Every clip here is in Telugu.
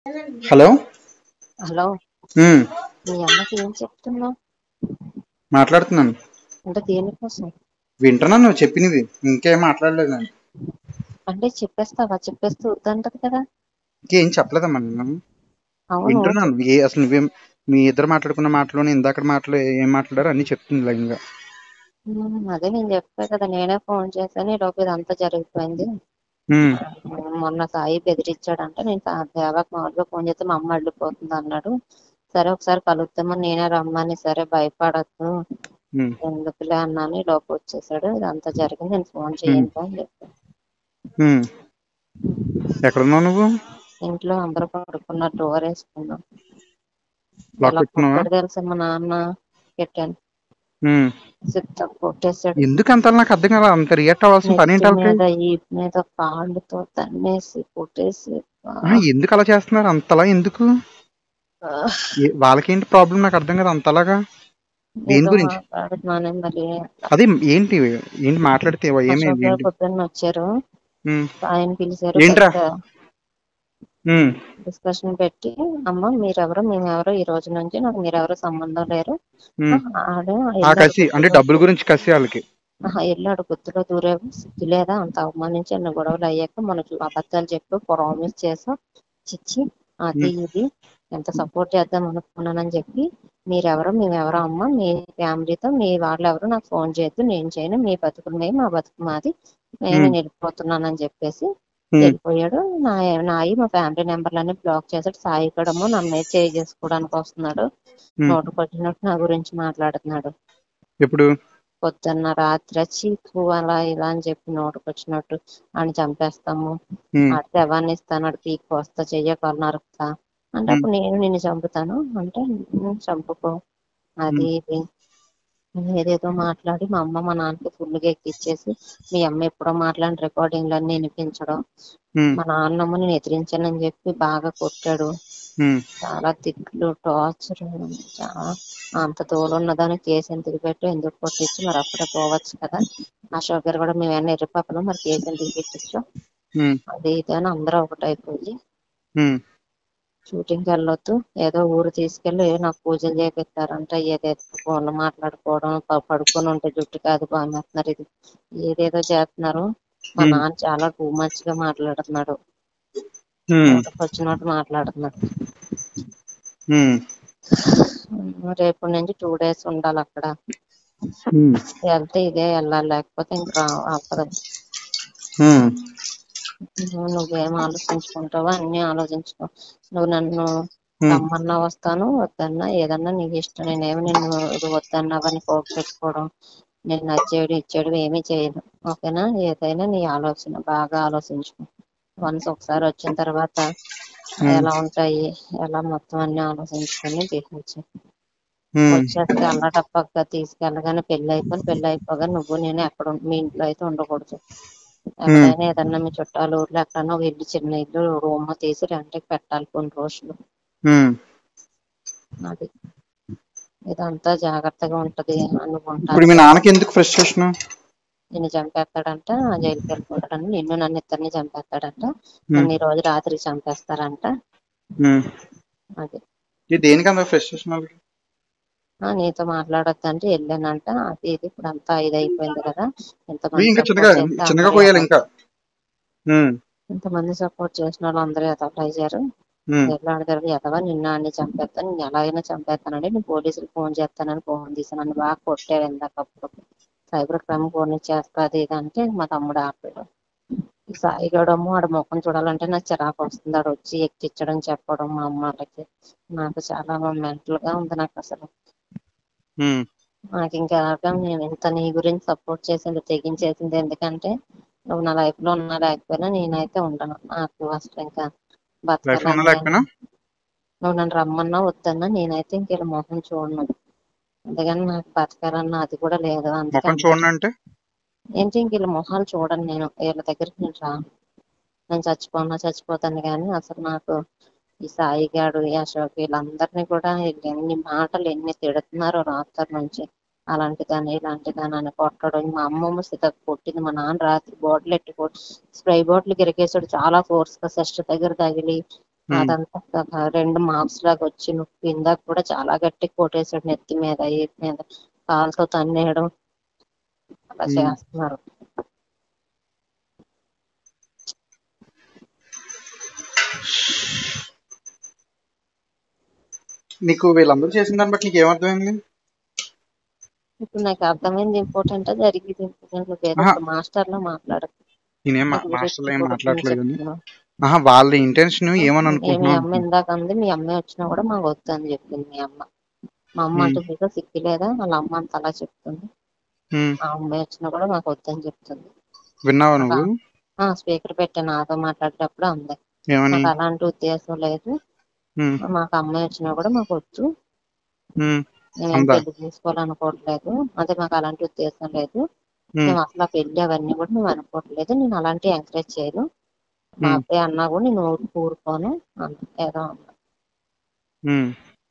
హలో హలో ఉమ్, మీ అమ్మకి ఏం చెప్తున్నావు మాట్లాడుతున్నాను అంటే దేనికోసం వింటున్నాను నువ్వు చెప్పినది ఇంకేం మాట్లాడలేదు నేను అంటే చెప్పేస్తావా చెప్పేస్తూ వద్దంటది కదా ఇంకేం చెప్పలేదమ్మా నేను అవును వింటున్నాను ఏ అసలు నువ్వేం మీ ఇద్దరు మాట్లాడుకున్న మాటలోని ఇందాక మాటలు ఏం మాట్లాడారో అన్ని చెప్తుంది లైన్గా ఉమ్, అదే నేను చెప్పా కదా నేనే ఫోన్ చేశాను ఈ లోపు ఇదంతా జరిగిపోయింది ఉమ్, మొన్న సాయి బెదిరించాడంటే నేను సా- దేవాకి మామూలుగా ఫోన్ చేస్తే మా అమ్మ వెళ్ళిపోతుంది అన్నాడు సరే ఒకసారి కలుద్దామని నేనే రమ్మని సరే భయపడద్దు ఉమ్, ఎందుకులే అన్నాను ఈ లోపు వచ్చేసాడు ఇదంతా జరిగింది నేను ఫోన్ ఉమ్, చేయండి అని చెప్పాను ఉమ్. ఎక్కడున్నావు నువ్వు ఇంట్లో అందరూ పడుకున్నారు డోర్ వేసుకున్నాం లాక్ ఎలా పెట్టుకున్నావా కొట్టాడు తెలుసా మా నాన్న పెట్టాను ఉమ్. సిద్ధ కొట్టేశాడు ఎందుకు అంత నాకు అర్థం కదా అంత రియాక్ట్ అవ్వాల్సిన పని నెత్తి ఏంటి వాళ్ళకి మీద ఈ మీద కాళ్ళతో తన్నేసి కొట్టేసి ఆ, ఆ, ఎందుకు అలా చేస్తున్నారు అంతలా ఎందుకు ఆ, ఏ- వాళ్ళకేంటి ప్రాబ్లం నాకు అర్థం కదా అంతలాగా దేని ఏదో గురించి మాట్లాడుతున్నాను మరి అదే ఏంటి ఏంటి మాట్లాడితే అశోక్ ఏమైంది గారు ఏంటి పొద్దున్న వచ్చారు ఉమ్, ఆయన పిలిచారు ఏంట్రా పెద్ద ఉమ్, డిస్కషన్ పెట్టి అమ్మ మీరెవరు మేమెవరు ఈ రోజు నుంచి నాకు మీరెవరు సంబంధం లేరు ఉమ్. ఆడు ఆ ఎల్లాడు కసి అంటే గుర్తులో డబ్బుల గురించి కసి వాళ్ళకి ఆహా, ఎల్లాడు గుర్తులో దూరేవు సిగ్గు లేదా అంత అవమానించి అన్న గొడవలు అయ్యాక మనకి అబద్ధాలు చెప్పు ప్రామిస్ చేసావు చిచ్చి అది ఉమ్, ఇది ఎంత సపోర్ట్ చేద్దాం అనుకున్నానని చెప్పి మీరెవరో మేమెవరో అమ్మ మీ ఫ్యామిలీతో మీ వాళ్ళు ఎవరు నాకు ఫోన్ చేయొద్దు నేను చేయను మీ బతుకులు మేము మా బతుకు మాది నేను ఉమ్, వెళ్ళిపోతున్నానని చెప్పేసి ఉమ్, వెళ్ళిపోయాడు నా నాయి మా ఫ్యామిలీ నెంబర్లన్నీ బ్లాక్ చేశాడు సాయి కూడాము నన్ను మీద చేయి చేసుకోవడానికి వస్తున్నాడు ఉమ్. నోటుకు వచ్చినట్టు నా గురించి మాట్లాడుతున్నాడు ఎప్పుడు పొద్దున్న రాత్రి వచ్చి "నువ్వు అలా ఇలా అని చెప్పి నోటుకు వచ్చినట్టు అని చంపేస్తాము ఉమ్, ఆడి శవాన్ని ఇస్తాను ఆడి పీక్ వస్తా చెయ్యకాలు నరుకుతా అంటే ఉమ్, అప్పుడు నేను నిన్ను చంపుతాను అంటే "నువ్వు చంపుకో అది ఉమ్, ఇది ఏదేదో మాట్లాడి మా అమ్మ మా నాన్నకి ఫుల్గా ఎక్కిచ్చేసి మీ అమ్మ ఎప్పుడో మాట్లాడిన రికార్డింగ్లన్నీ వినిపించడం ఉమ్, మా నాన్నమ్మ నేను ఎదిరించానని చెప్పి బాగా కొట్టాడు ఉమ్, చాలా తిట్లు టార్చర్ చాలా అంత తోడు ఉన్నదానికి కేసు ఎందుకు పెట్టు ఎందుకు కొట్టించు మరి అప్పుడే పోవచ్చు కదా అశోక్ గారు కూడా మేమేమైనా ఎర్రిపాపలు మరి కేసు ఎందుకు పెట్టించు ఉమ్, అది ఇది అని అందరూ ఒకటైపోయి ఉమ్, షూటింగ్కి వెళ్ళొద్దు ఏదో ఊరు తీసుకెళ్ళి నాకు పూజలు చేపిస్తారంట ఏదేదో ఫోన్లు మాట్లాడుకోవడం ప- పడుకొని ఉంటే జుట్టు కాదు బాగున్నారు ఇది ఏదేదో చేస్తున్నారు మా ఉమ్, నాన్న చాలా టూ మచ్ గా మాట్లాడుతున్నాడు ఉమ్, నోటికి వచ్చినట్టు మాట్లాడుతున్నాడు ఉమ్, రేపు నుంచి టూ డేస్ ఉండాలి అక్కడ ఉమ్, వెళ్తే ఇదే వెళ్ళాలి లేకపోతే ఇంక రా అవ్వదు ఉమ్, నువ్వు నువ్వేం ఆలోచించుకుంటావో అన్ని ఆలోచించుకో నువ్వు నన్ను ఉమ్, రమ్మన్నా వస్తాను వద్దన్నా ఏదన్నా నీకు ఇష్టం నేనేమి నిన్ను ఇది వద్దన్నావని కోప పెట్టుకోవడం నేను నచ్చేయడం ఇచ్చేయడం ఏమీ చేయను ఓకేనా ఏదైనా నీ ఆలోచన బాగా ఆలోచించుకో వన్స్ ఒకసారి వచ్చిన తర్వాత ఉమ్, ఎలా ఉంటాయి ఎలా మొత్తం అన్ని ఆలోచించుకొని బిహేవ్ చేయి ఉమ్, వచ్చేస్తే అల్లటప్పగా తీసుకెళ్ళగానే పెళ్లి అయిపోయి పెళ్లి అయిపోగా నువ్వు నేను ఎక్కడ ఉం- మీ ఇంట్లో అయితే ఉండకూడదు ఉమ్, ఎక్కడైనా ఏదన్నా మీ చుట్టాలు ఊర్లో ఎక్కడన్నా ఒక ఇల్లు చిన్న ఇల్లు రూమ్ తీసి రెంట్కి పెట్టాలి కొన్ని రోజులు ఉమ్. అది ఇదంతా జాగ్రత్తగా ఉంటది ఇప్పుడు అనుకుంటాను మీ కదా నాన్నకి ఎందుకు ఫ్రస్ట్రేషన్ నిన్ను చంపేస్తాడంట జైలుకి వెళ్ళిపోతాడని నిన్ను నన్ను ఇద్దరిని చంపేస్తాడంట నన్ను ఈ రోజు రాత్రి చంపేస్తారంట అది ఇది దేనికి అంత ఫ్రస్ట్రేషన్ వాళ్ళకి ఆ, నీతో మాట్లాడొద్దంటే వెళ్ళానంట అది ఇది ఇప్పుడు అంతా ఇది అయిపోయింది కదా ఇవి ఎంతమంది ఇంకా చిన్నగా సపోర్ట్ చేస్తే చిన్నగా అందరూ కోయాలి ఎదవ ఇంకా ఉమ్, ఎంతమంది సపోర్ట్ చేసిన వాళ్ళు అందరూ ఎదవలు అయ్యారు ఉమ్, ఎట్లాంటి దగ్గర ఎదవ నిన్న అన్ని చంపేస్తాను నేను ఎలాగైనా చంపేస్తానండి నేను పోలీసులు ఫోన్ చేస్తానని ఫోన్ తీసాను నన్ను బాగా కొట్టాడు ఇందాకప్పుడు సైబర్ క్రైమ్ ఫోన్ చేస్తుంది ఇది అంటే మా తమ్ముడు ఆపాడు ఈ సాయిగడము ఆడ ముఖం చూడాలంటే నాకు చిరాకు వస్తుంది ఆడ వచ్చి ఎక్కించడం చెప్పడం మా అమ్మాలకి నాకు చాలా మెంటల్ గా ఉంది నాకు అసలు ఉమ్, నాకు ఇంకా అర్థం నేను ఇంత నీ గురించి సపోర్ట్ చేసింది తెగించేసింది ఎందుకంటే నువ్వు నా లైఫ్ లో ఉన్నా లేకపోయినా నేనైతే ఉండను నాకు అసలు ఇంకా లైఫ్ లో ఉన్నా బతకాలని లేకపోయినా నువ్వు నన్ను రమ్మన్నా వద్దన్నా నేనైతే ఇంక ఇలా మొహం చూడను అందుకని నాకు బతకాలన్న అది కూడా లేదు అందుకే ముఖం అందరు చూడండి అంటే ఏంటి ఇంక వీళ్ళ మొహాలు చూడను నేను వీళ్ళ దగ్గరికి నేను రాను నేను చచ్చిపోనా చచ్చిపోతాను కానీ అసలు నాకు ఈ సాయి గాడు ఈ అశోక్ వీళ్ళందరినీ కూడా ఎన్ని మాటలు ఎన్ని తిడుతున్నారో రాత్రి నుంచి అలాంటి దాన్ని ఇలాంటి దాన్ని అని కొట్టడం మా అమ్మమ్మ సీత కొట్టింది మా నాన్న రాత్రి బాటిల్ ఎట్టి కొట్టి స్ప్రే బాటిల్ గిరికేసాడు చాలా ఫోర్స్ గా సిస్టర్ దగ్గర తగిలి ఉమ్, అదంతా ఒక రెండు మార్క్స్ లాగా వచ్చి నొప్పి ఇందాక కూడా చాలా గట్టి కొట్టేశాడు నెత్తి మీద ఈపు మీద కాలుతో తన్నేయడం అలా ఉమ్. చేస్తున్నారు నీకు వీళ్ళందరూ చేసిన దాన్ని బట్టి నీకు ఏమర్థమైంది ఇప్పుడు నాకు అర్థమైంది ఇంపార్టెంట్ జరిగింది ఇంపార్టెంట్ నువ్వేదో ఆహా. ఒక మాస్టర్ లో మాట్లాడకు నేనేం మా- నాకు వేరే మాస్టర్లో ఏం కూడా మాట్లాడలేదు కానీ చెప్తున్నా. ఆహా వాళ్ళ ఇంటెన్షన్ ఏమని ఏ- మీ అనుకుంటున్నావు అమ్మ ఇందాక అంది మీ అమ్మాయి వచ్చినా కూడా మాకు వద్దు అని చెప్పింది మీ అమ్మ మా అమ్మ ఉమ్, అంటే మీకు సిక్కి లేదా వాళ్ళ అమ్మ అంత అలా చెప్తుంది ఉమ్. ఆ అమ్మాయి వచ్చినా కూడా మాకు వద్దని చెప్తుంది విన్నావా నాకు నువ్వు ఆ స్పీకర్ పెట్టాను నాతో మాట్లాడేటప్పుడు అంది ఏమని మాకు అలాంటి ఉద్దేశం లేదు ఉమ్, మాకు అమ్మాయి వచ్చినా కూడా మాకు వద్దు ఉమ్, మేమేం అందా పెళ్లి చేసుకోవాలనుకోవట్లేదు అదే మాకు అలాంటి ఉద్దేశం లేదు ఉమ్, మేము అసలు ఆ పెళ్లి అవన్నీ కూడా మేము అనుకోవట్లేదు నేను అలాంటి ఎంకరేజ్ చేయను మా ఉమ్, అబ్బాయి అన్నా కూడా నేను ఊరు- ఊరుకోను అంత ఏదో అన్నా. ఉమ్.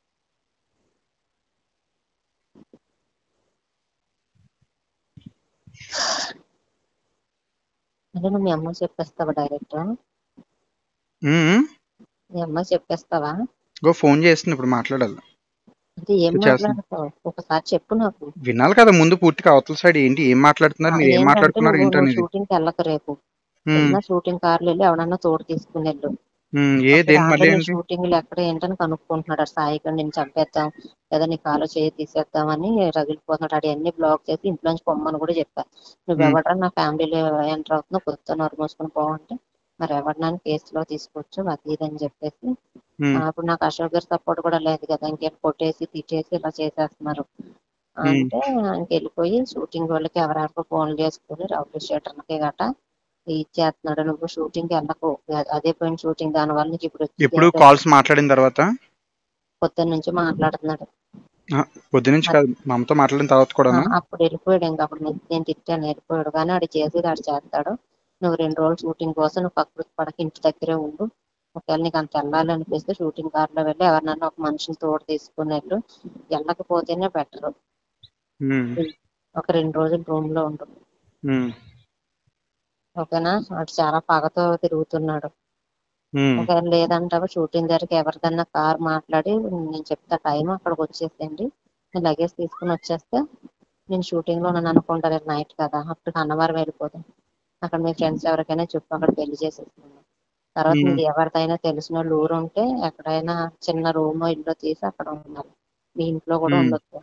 అంటే నువ్వు మీ అమ్మ చెప్పేస్తావా డైరెక్ట్ ఉమ్. మీ అమ్మ చెప్పేస్తావా గో ఫోన్ చేస్తుంది ఇప్పుడు మాట్లాడాలి అంటే ఏం చేస్తాను మాట్లాడతావు ఒకసారి చెప్పు నాకు వినాలి కదా ముందు పూర్తిగా అవతల సైడ్ ఏంటి ఏం ఆ, మాట్లాడుతున్నారు మీరు ఏం ఏంటంటే మాట్లాడుకున్నారు నువ్వు నువ్వు ఏంటనేది షూటింగ్ కి వెళ్ళక రేపు ఉమ్, వెళ్ళినా షూటింగ్ కార్లు వెళ్ళి ఎవడన్నా తోడు తీసుకుని వెళ్ళు ఉమ్, ఏ అప్పుడు దేని మళ్ళీ ఆల్రెడీ ఏంటి షూటింగ్లు ఎక్కడ ఏంటని కనుక్కుంటున్నాడు ఆ సాయి ఇక్కడ నేను చంపేద్దాం లేదా నీ కాలో చేయి తీసేద్దామని రగిలిపోతున్నాడు ఆడు అన్ని బ్లాక్ చేసి ఇంట్లోంచి పొమ్మని కూడా చెప్పా నువ్వు ఉమ్, ఎవడరా నా ఫ్యామిలీలో ఎంటర్ అవుతున్నావు కొత్త నోరు మూసుకొని పోవంటే మరి ఎవరినైనా కేసులో తీసుకోవచ్చు అది ఇది అని చెప్పేసి ఉమ్, ఆ, అప్పుడు నాకు అశోక్ గారి సపోర్ట్ కూడా లేదు కదా ఇంకేం కొట్టేసి తిట్టేసి ఇలా చేసేస్తున్నారు ఉమ్, అంటే ఆయనకి వెళ్ళిపోయి షూటింగ్ వాళ్ళకి ఎవరెవరికో ఫోన్లు చేసుకుని రౌడీ షీటర్లకి గట ఇచ్చేస్తున్నాడు నువ్వు షూటింగ్ కి వెళ్ళకు అదే పోయిన షూటింగ్ దాని వల్ల నీకు ఇప్పుడు ఎప్పుడు వచ్చేది కాల్స్ మాట్లాడిన తర్వాత పొద్దున్న నుంచి మాట్లాడుతున్నాడు ఆ, పొద్దు నుంచి అది కాదు మా అమ్మతో మాట్లాడిన తర్వాత ఆ, కూడానా అప్పుడు వెళ్ళిపోయాడు ఇంకా అప్పుడు నేను నేను తిట్టాను వెళ్ళిపోయాడు కానీ ఆడు చేసేది ఆడు చేస్తాడు నువ్వు రెండు రోజులు షూటింగ్ కోసం నువ్వు పక్కకు పడక ఇంటి దగ్గరే ఉండు ఒకవేళ నీకు అంత వెళ్ళాలి అనిపిస్తే షూటింగ్ కార్లో వెళ్ళి ఎవరినైనా ఒక మనిషిని తోడు తీసుకున్నట్టు వెళ్ళకపోతేనే బెటర్ ఉమ్, ఒక రెండు రోజులు రూమ్ లో ఉండు ఉమ్, ఓకేనా అటు చాలా పగతో తిరుగుతున్నాడు ఉమ్, ఒకవేళ లేదంటావా షూటింగ్ దగ్గరికి ఎవరిదన్నా కార్ మాట్లాడి నేను చెప్తా టైం అక్కడికి వచ్చేసేయండి నేను లగేజ్ తీసుకుని వచ్చేస్తే నేను షూటింగ్ లో ఉన్నాను అనుకుంటా రేపు నైట్ కదా అప్పుడు అన్నవరం వెళ్ళిపోతాం అక్కడ మీ ఫ్రెండ్స్ ఎవరికైనా చెప్పు అక్కడ పెళ్లి చేసేసుకున్నాం తర్వాత ఉమ్. నీకు ఎవరిదైనా తెలిసిన వాళ్ళు ఊరు ఉంటే ఎక్కడైనా చిన్న రూమ్ ఇల్లు తీసి అక్కడ ఉండాలి మీ ఇంట్లో కూడా ఉమ్. ఉండొచ్చు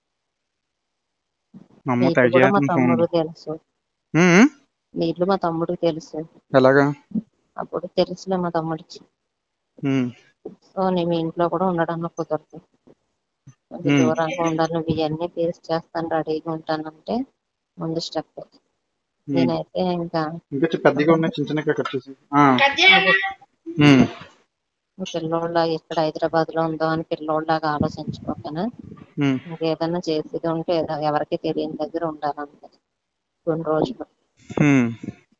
మా మీ అమ్మ ఇల్లు తెగ కూడా మా చేస్తుంది ఫోన్ తమ్ముడు తెలుసు ఉమ్, మీ ఇల్లు మా తమ్ముడికి తెలుసు ఎలాగా అప్పుడు తెలుసులే మా తమ్ముడికి ఉమ్, సో నేను మీ ఇంట్లో కూడా ఉండడానికి కుదరదు కొంచెం ఉమ్, దూరంగా ఉండాలి నువ్వు ఇవన్నీ ఫేస్ చేస్తాను రెడీగా ఉంటానంటే ముందు స్టెప్ ఉమ్. నేనైతే ఇంకా ఇంకా చి- పెద్దగా ఉన్నాయి చిన్న చిన్నగా కట్ చేసి ఆ, నువ్వు ఉమ్, నువ్వు పిల్లోళ్ళ ఇక్కడ హైదరాబాద్ లో ఉందో అని పిల్లోళ్ళలాగా ఆలోచించుకోకనా ఉమ్, ఇంకేదైనా చేసేది ఉంటే ఏదో- ఎవరికి తెలియని దగ్గర ఉండాలంతే కొన్ని రోజులు ఉమ్.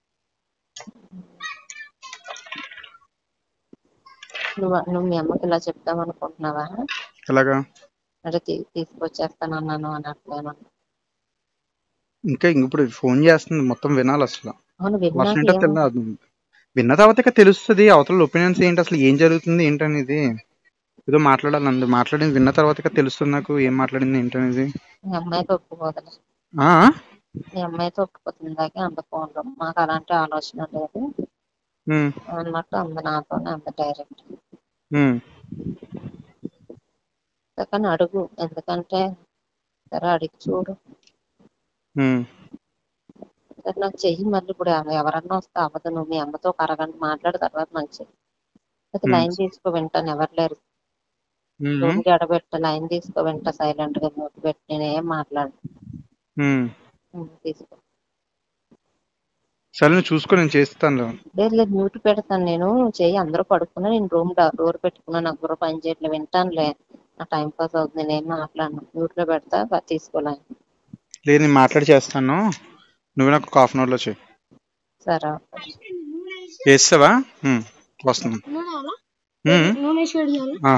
నువ్వు నువ్వు మీ అమ్మకి ఇలా చెప్తాం అనుకుంటున్నావా ఎలాగా అంటే తీ- తీసుకొచ్చేస్తానన్నాను అని అట్లేమన్నా ఇంకా ఇంక ఇప్పుడు ఫోన్ చేస్తుంది మొత్తం వినాలి అసలు అవును వర్షం విన్నాక ఏంటో ఏమో తెలియదు విన్న తర్వాత ఇక తెలుస్తుంది అవతల ఒపీనియన్స్ ఏంటి అసలు ఏం జరుగుతుంది ఏంటనేది ఏదో మాట్లాడాలి అందు మాట్లాడింది విన్న తర్వాత ఇక తెలుస్తుంది నాకు ఏం మాట్లాడింది ఏంటనేది మీ అమ్మాయితో ఒప్పుకోదలే ఆ మీ అమ్మాయితో ఒప్పుకోతుంది ఇందాకే అంత ఫోన్ లో మాకు అలాంటి ఆలోచన లేదు ఉమ్, అన్నట్టు అంత నాతోనే అంత డైరెక్ట్ ఉమ్, కానీ అడుగు ఎందుకంటే సరే అడిగి చూడు ఉమ్, సరే నాకు చెయ్యి మళ్ళీ ఇప్పుడు ఎవ- ఎవరన్నా వస్తే అవ్వదు నువ్వు మీ అమ్మతో ఒక అరగంట మాట్లాడిన తర్వాత నాకు చెయ్యి అయితే ఉమ్, లైన్ తీసుకో వింటాను ఎవరు లేరు ఉమ్, రూమ్ కి ఎడబెట్ట లైన్ తీసుకో వింటా సైలెంట్ గా మూతి పెట్టి నేనేం మాట్లాడు ఉమ్. తీసుకో సరే నువ్వు చూసుకో నేను చేస్తాను లేదు లేదు మ్యూట్ పెడతాను నేను చెయ్యి అందరూ పడుకున్నా నేను రూమ్ డోర్ పెట్టుకున్నా నాకు బుర్ర పని చేయట్లేదు వింటానులే నా టైం పాస్ అవుతుంది నేనేం మాట్లాడను మ్యూట్ లో పెడతా బ- తీసుకోలే లేదు నేను మాట్లాడి చేస్తాను నువ్వు నాకు ఒక హాఫ్ అన్ అవర్లో చేయి సరే వేస్తావా ఉమ్, వస్తున్నాను ఉమ్, నూనె షేడ్ చేయాలి ఆ.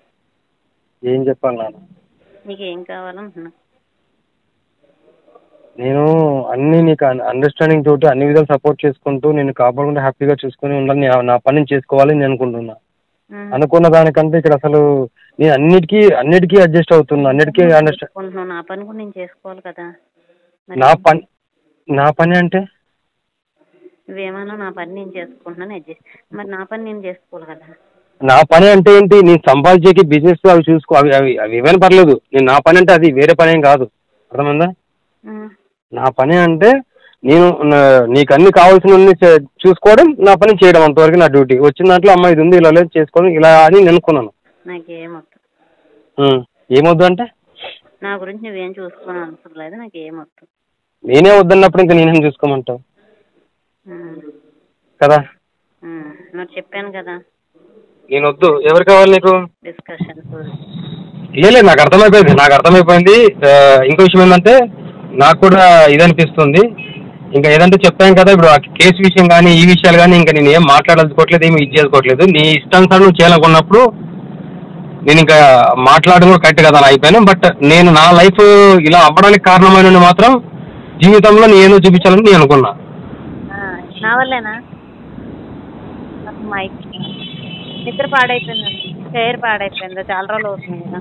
ఏం చెప్పాలి నాన్న మీకు ఏం కావాలంటున్నా నేను అన్ని నీకు అండర్స్టాండింగ్ తోటి అన్ని విధాలు సపోర్ట్ చేసుకుంటూ నేను కాపాడుకుంటూ హ్యాపీగా చూసుకొని ఉండాలి నే- నా పని నేను చేసుకోవాలి నేను అనుకుంటున్నా ఉమ్. అనుకున్న దానికంటే ఇక్కడ అసలు నేను అన్నిటికీ అన్నిటికీ అడ్జస్ట్ అవుతున్నా అన్నిటికీ అండర్స్టాండ్ చేసుకుంటున్నావు నా పని కూడా నేను చేసుకోవాలి కదా మరి నా పని నా పని అంటే నువ్వేమన్నా నా పని నేను చేసుకుంటున్నాను అడ్జస్ట్ మరి నా పని నేను చేసుకోవాలి కదా నా పని అంటే ఏంటి నేను సంపాదించేకి బిజినెస్ అవి చూసుకో అవి అవి అవి ఏమైనా పర్లేదు నేను నా పని అంటే అది వేరే పని ఏం కాదు అర్థమైందా ఉమ్. నా పని అంటే నేను నా- నీకు అన్ని కావాల్సిన చూసుకోవడం నా పని చేయడం అంతవరకు నా డ్యూటీ వచ్చిన దాంట్లో అమ్మ ఇది ఉంది ఇలా లేదు చేసుకోవడం ఇలా అని నేను అనుకున్నాను నాకేమొద్దు ఉం. ఏమొద్దు అంటే నా గురించి నువ్వేం చూసుకోని అవసరం లేదు నాకేమొద్దు నేనే వద్దన్నప్పుడు ఇంకా నేనేం చూసుకోమంటావు ఉమ్. కదా ఉమ్. మరి చెప్పాను కదా నేను వద్దు ఎవరు కావాలి నీకు డిస్కషన్స్ లేదు నాకు అర్థమైపోయింది నాకు అర్థమైపోయింది ఆ, ఇంకో విషయం ఏంటంటే నాకు కూడా ఇది అనిపిస్తుంది ఇంకా ఏదంటే చెప్పాను కదా ఇప్పుడు ఆ కేసు విషయం కానీ ఈ విషయాలు కానీ ఇంకా నేను ఏం మాట్లాడాలనుకోవట్లేదు ఏమి ఇది చేసుకోవట్లేదు నీ ఇష్టానుసారం నువ్వు చేయాలనుకున్నప్పుడు నేను ఇంకా మాట్లాడడం కూడా కరెక్ట్ కదా అని అయిపోయాను బట్ నేను నా లైఫ్ ఇలా అవ్వడానికి కారణమైన మాత్రం జీవితంలో నేను చూపించాలని నేను అనుకున్నా నా వల్లేనా నాకు మైక్ నిద్ర పాడైపోయిందండి చైర్ పాడైపోయింది చాలా రోజులు అవుతుంది కదా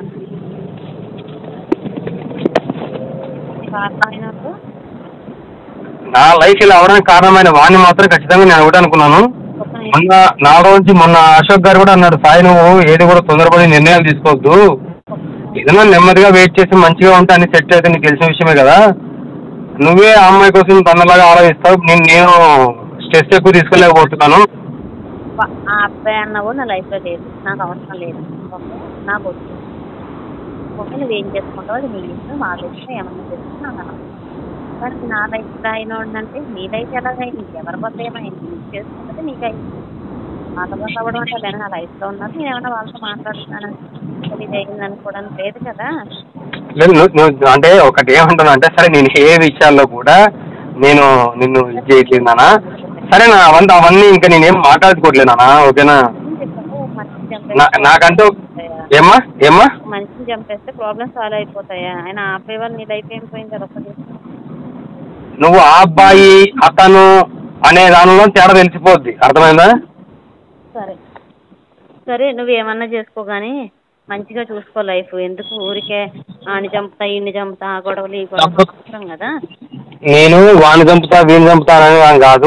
నీకు అర్థమైనప్పుడు నా లైఫ్ ఇలా అవ్వడానికి కారణమైన వాడిని మాత్రం ఖచ్చితంగా నేను ఒకటి అనుకున్నాను ఒక్క నిమిషం. మొన్న నాలుగు నుంచి మొన్న అశోక్ గారు కూడా అన్నాడు సాయి నువ్వు ఏది కూడా తొందరపడి నిర్ణయాలు తీసుకోవద్దు ఏదైనా నెమ్మదిగా వెయిట్ చేసి మంచిగా ఉంటే అన్ని సెట్ అయితే నీకు తెలిసిన విషయమే కదా నువ్వే ఆ అమ్మాయి కోసం తనలాగా ఆలోచిస్తావు నేను నేను స్ట్రెస్ ఎక్కువ తీసుకోలేకపోతున్నాను వా- ఆ అబ్బాయి అన్న కూడా నా లైఫ్లో లేదు నాకు అవసరం లేదు ఓకే నాకు వద్దు ఓకే నువ్వేం చేసుకుంటావు అది నీ ఇష్టం వాళ్ళ ఇష్టం ఏమన్నా చేసుకుని నాకు అనవసరం కానీ నా లైఫ్ అయిన అంటే నీ లైఫ్ ఎలాగైంది ఎవరి వల్ల ఏమైంది నీకు చేసుకుంటే నీకు అయింది వాళ్ళ వల్ల అవ్వడం అంటే అదే నా లైఫ్లో ఉన్నది నేను ఏమన్నా వాళ్ళతో మాట్లాడుతున్నాను అది ఇది అయింది అనుకోవడానికి లేదు కదా లేదు నువ్వు నువ్వు అంటే ఒకటి ఏమంటున్నా అంటే సరే నేను ఏ విషయాల్లో కూడా నేను నిన్ను ఇది చేయట్లేదు నాన్న సరే నా అవంతా అవన్నీ ఇంకా నేనేం మాట్లాడుకోవట్లేదు నాన్న ఓకేనా ఏం చెప్పండి మనిషిని నా చంపేస్తే నాకంటూ అయిపోతాయా? ఏమ్మా ఏమ్మా మనిషిని చంపేస్తే ప్రాబ్లమ్స్ సాల్వ్ అయిపోతాయా ఆయన ఆపే వాళ్ళు నీ లైఫ్ ఏం పోయింది కదా ఒక్కటి నువ్వు ఆ అబ్బాయి అతను అనే దానిలో తేడా తెలిసిపోద్ది అర్థమైందా సరే సరే నువ్వు ఏమన్నా చేసుకో కానీ మంచిగా చూసుకో లైఫ్ ఎందుకు ఊరికే ఆని చంపుతా ఈయన్ని చంపుతా ఆ గొడవలు ఈ గొడవలు అవసరం కదా నేను వాడిని చంపుతా వీడిని చంపుతా అని అని కాదు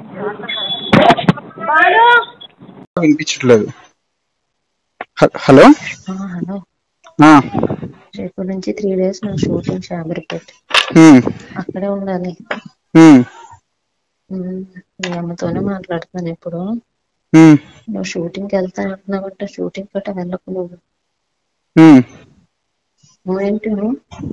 వినిపించట్లేదు హ- హలో హలో ఆ, రేపు నుంచి త్రీ డేస్ నా షూటింగ్ షాబరిపేట్ ఉమ్, అక్కడే ఉండాలి ఉమ్, ఉమ్, మీ అమ్మతోనే మాట్లాడుతాను ఇప్పుడు ఉమ్, నువ్వు షూటింగ్కి వెళ్తా అంటున్నావు అంటే షూటింగ్ గట్రా వెళ్ళకు నువ్వు ఉమ్. నువ్వేంటి నువ్వు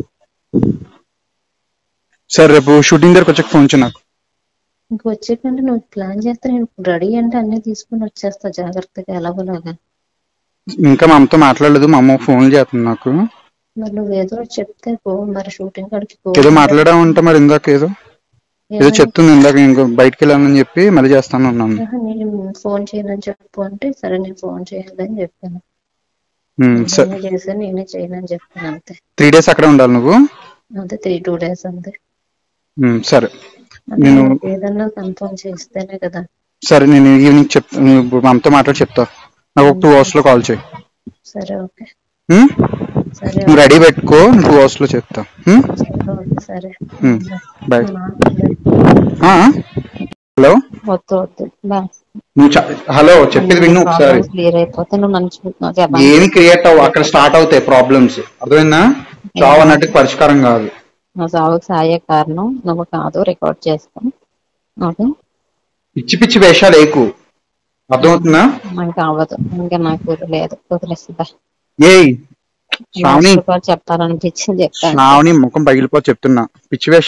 సరే రేపు షూటింగ్ దగ్గరకు వచ్చాక ఫోన్ చేయి నాకు ఇంక వచ్చేకంటే నువ్వు ప్లాన్ చేస్తే నేను రెడీ అంటే అన్ని తీసుకుని వచ్చేస్తా జాగ్రత్తగా ఎలాగోలాగా ఇంకా మా అమ్మతో మాట్లాడలేదు మా అమ్మ ఫోన్ చేస్తుంది నాకు మరి నువ్వు ఏదో ఒకటి చెప్తే పో మరి షూటింగ్ కాడికి పో ఏదో మాట్లాడామంటే మరి ఇందాక ఏదో ఏదో ఏమని? చెప్తుంది ఇందాక ఇంకో బయటికి వెళ్ళానని చెప్పి మళ్ళీ చేస్తాను అన్నాను ఆహా, నేను ఫోన్ చేయనని చెప్పు అంటే సరే నేను ఫోన్ చేయాలి అని చెప్పాను ఉమ్, సరే నేనే చేశాను నేనే చేయను అని చెప్పాను అంతే త్రీ డేస్ అక్కడే ఉండాలి నువ్వు అంతే త్రీ టూ డేస్ అంతే ఉమ్, సరే అంటే నేను నాకు ఏదన్నా కన్ఫర్మ్ చేస్తేనే కదా సరే నేను ఈవినింగ్ చెప్తా నువ్వు ఇప్పుడు మా అమ్మతో మాట్లాడి చెప్తా నాకు ఒక టూ అవర్స్ లో కాల్ చేయి సరే ఓకే ఉమ్? సరే నువ్వు రెడీ పెట్టుకో టూ అవర్స్ లో చెప్తా ఉమ్? సరే ఓకే సరే ఉమ్, బాయ్ మాట్లాడు. ఆ? హలో వద్దు వద్దు బాయ్ నువ్వు చ- హలో చెప్పేది విను ఒకసారి క్లియర్ అయిపోతే నువ్వు నన్ను చూస్తున్నావు చెప్పండి ఏమి క్రియేట్ అవ్వ అక్కడ స్టార్ట్ అవుతాయి ప్రాబ్లమ్స్ అర్థమైందా చావు అన్నట్టు పరిష్కారం కాదు నా సావుకి సాయే కారణం నువ్వు కాదు రికార్డ్ చేస్తాం ఓకే పిచ్చి పిచ్చి వేషాలు ఏకు అర్థమవుతుందా నాకు అవ్వదు ఇంకా నాకు లేదు వదిలేస్తా ఏయ్ శ్రావణి చెప్పాలనిపించింది చెప్తాను శ్రావణి ముఖం పగిలిపో చెప్తున్నా పిచ్చి వేషాలు